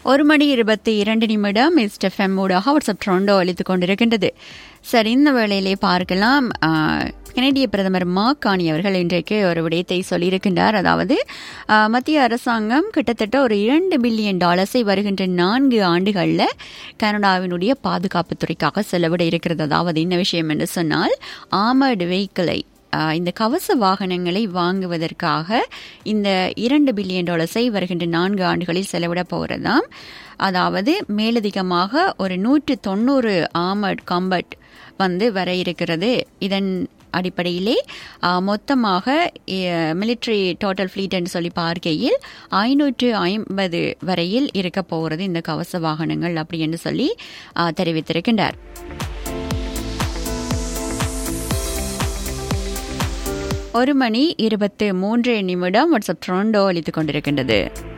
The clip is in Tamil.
ஒரு மணி இருபத்தி இரண்டு நிமிடம் எஸ்டெஃப்எம் ஊடாக வாட்ஸ்அப் ட்ரோண்டோ அளித்துக் கொண்டிருக்கின்றது சரி இந்த வேளையிலே பார்க்கலாம் ஆஹ், கனடிய பிரதமர் மாக்கானி அவர்கள் இன்றைக்கு ஒரு விடயத்தை சொல்லியிருக்கின்றார் அதாவது ஆஹ், மத்திய அரசாங்கம் கிட்டத்தட்ட ஒரு இரண்டு பில்லியன் டாலர்ஸை வருகின்ற நான்கு ஆண்டுகளில் கனடாவினுடைய பாதுகாப்பு துறைக்காக செலவிட இருக்கிறது அதாவது என்ன விஷயம் என்று சொன்னால் ஆமர்டு வெஹிக்கிளை ஆஹ் இந்த கவச வாகனங்களை வாங்குவதற்காக இந்த இரண்டு பில்லியன் டாலர்ஸை வருகின்ற நான்கு ஆண்டுகளில் செலவிட போகிறதாம் அதாவது மேலதிகமாக ஒரு நூற்று தொண்ணூறு ஆமட் காம்பட் வந்து வர இருக்கிறது இதன் அடிப்படையிலே ஆஹ், மொத்தமாக மிலிட்ரி டோட்டல் ஃப்ளீட் என்று சொல்லி பார்க்கையில் ஐநூற்று ஐம்பது வரையில் இருக்க போகிறது இந்த கவச வாகனங்கள் அப்படி என்று சொல்லி ஆஹ், தெரிவித்திருக்கின்றார் ஒரு மணி இருபத்து மூன்று நிமிடம் வாட்ஸ்அப் ட்ரோண்டோ அளித்துக் கொண்டிருக்கின்றது